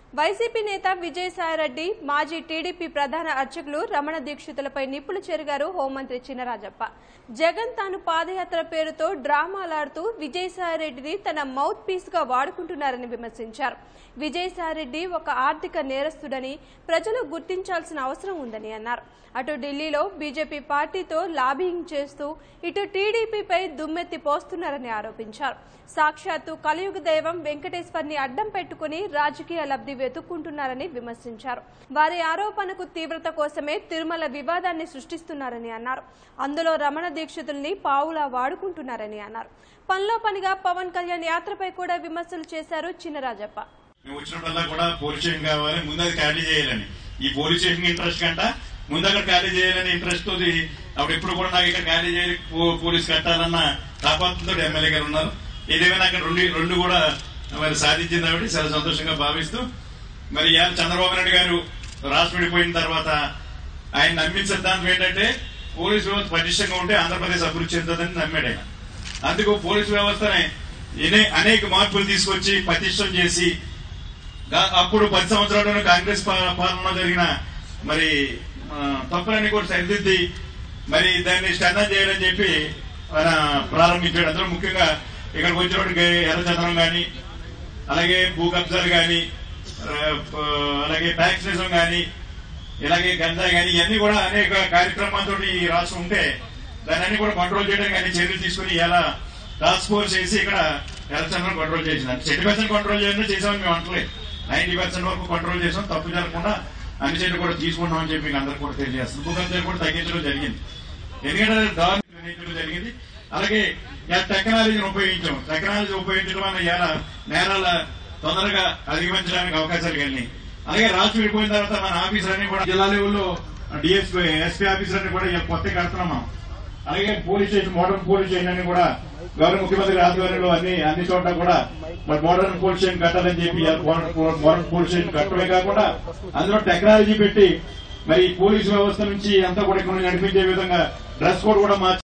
YCP నేత విజయసాయిరెడ్డి మాజీ TDP ప్రధాన అర్చకులు రమణ దీక్షితులపై నిప్పులు చెరిగారు హోంమంత్రి చినరాజప్ప జగన్ తాను పాదయాత్ర పేరుతో డ్రామాలాడుతూ విజయసాయిరెడ్డిని తన మౌత్ పీస్ గా వాడుకుంటున్నారని విమర్శించారు విజయసాయిరెడ్డి ఒక ఆర్థిక నేరస్తుడని ప్రజలు గుర్తించాల్సిన అవసరం ఉందని అన్నారు అటు ఢిల్లీలో బీజేపీ పార్టీతో లాబింగ్ చేస్తూ ఇటు టీడీపీపై దుమ్మెత్తి పోస్తున్నారని ఆరోపించారు సాక్షాత్తు కలియుగ దైవం వెంకటేశ్వర్ని అడ్డం పెట్టుకుని రాజకీయ లబ్ధి వెతుక్కుంటున్నారని విమర్శించారు వారి ఆరోపణకు తీవ్రత కోసమే తిరుమల వివాదాన్ని సృష్టిస్తున్నారని అన్నారు అందులో రమణ దీక్షితుల్ని పావులా వాడుకుంటున్నారని అన్నారు పనిలో పనిగా పవన్ కళ్యాణ్ యాత్రపై కూడా విమర్శలు చేశారు చినరాజప్ప మేము వచ్చినప్పుడల్లా కూడా పోలీస్ స్టేషన్ కావాలి ముందు అది ఖాళీ చేయాలని ఈ పోలీస్ స్టేషన్ ఇంట్రెస్ట్ కంట ముందు అక్కడ ఖాళీ చేయాలని ఇంట్రెస్ట్ తోటి అప్పుడు ఎప్పుడు కూడా నాకు ఇక్కడ ఖాళీ చేయాలి పో- పోలీస్ కట్టాలన్న తాపత్రంతో ఎమ్మెల్యే గారు ఉన్నారు ఏదేమైనా అక్కడ రెండు రెండు కూడా మరి సాధించింది కాబట్టి చాలా సంతోషంగా భావిస్తూ మరి ఇవాళ చంద్రబాబు నాయుడు గారు రాష్ట్రం విడిపోయిన తర్వాత ఆయన నమ్మిన సిద్ధాంతం ఏంటంటే పోలీస్ వ్యవస్థ పటిష్టంగా ఉంటే ఆంధ్రప్రదేశ్ అభివృద్ధి చెందుతుందని నమ్మాడు ఆయన అందుకు పోలీస్ వ్యవస్థనే ఎనే- అనేక మార్పులు తీసుకొచ్చి పటిష్టం చేసి గా- అప్పుడు పది సంవత్సరాల్లోనే కాంగ్రెస్ పా- పాలనలో జరిగిన మరి ఆ, తప్పులన్నీ కూడా సరిదిద్ది మరి దాన్ని స్టండన్ చేయాలని చెప్పి ఆయన ప్రారంభించాడు అందులో ముఖ్యంగా ఇక్కడికి వచ్చినటువంటి ఎర్రచందనం గాని అలాగే భూ కబ్జాలు గాని ఆ, ప- అలాగే వ్యాక్సినేషన్ గాని ఇలాగే గంజాయి గాని ఇవన్నీ కూడా అనేక కార్యక్రమాలతో ఈ రాష్ట్రం ఉంటే దాన్ని అన్ని కూడా కంట్రోల్ చేయడానికి అన్ని చర్యలు తీసుకుని ఎలా టాస్క్ ఫోర్స్ చేసి ఇక్కడ ఎలక్షన్ కంట్రోల్ చేసింది అంటే సెవెంటీ పర్సెంట్ కంట్రోల్ చేయాలని చేసామని మేము అంటలేదు నైన్టీ పర్సెంట్ వరకు కంట్రోల్ చేసాం తప్పు జరగకుండా అన్ని చర్యలు కూడా తీసుకున్నామని చెప్పి మీకు అందరికీ కూడా తెలియజేస్తుంది భూకంపం కూడా తగ్గించడం జరిగింది ఎందుకంటే దారుణ నిర్ణయించడం జరిగింది అలాగే ఇలా టెక్నాలజీని ఉపయోగించాం టెక్నాలజీ ఉపయోగించడం వల్ల ఇలా నేరాల తొందరగా అధిగమించడానికి అవకాశాలు కలిగినాయి అలాగే రాష్ట్రం విడిపోయిన తర్వాత మన ఆఫీసులన్నీ కూడా జిల్లా లెవెల్లో డిఎస్పీ ఎస్పీ ఆఫీసులన్నీ కూడా ఇలా కొత్త కడుతున్నాం మనం. అలాగే police station modern police station అన్ని కూడా గౌరవ ముఖ్యమంత్రి ఆధ్వర్యంలో అన్ని అన్ని చోట్ల కూడా మరి మోడర్న్ పోలీస్ స్టేషన్ కట్టాలని చెప్పి ఇలా మోడర్న్ మోడర్న్ పోలీస్ స్టేషన్ కట్టడమే కాకుండా అందులో టెక్నాలజీ పెట్టి మరి పోలీసు వ్యవస్థ నుంచి అంతా కూడా ఇక్కడ నడిపించే విధంగా డ్రెస్ కోడ్ కూడా మార్చి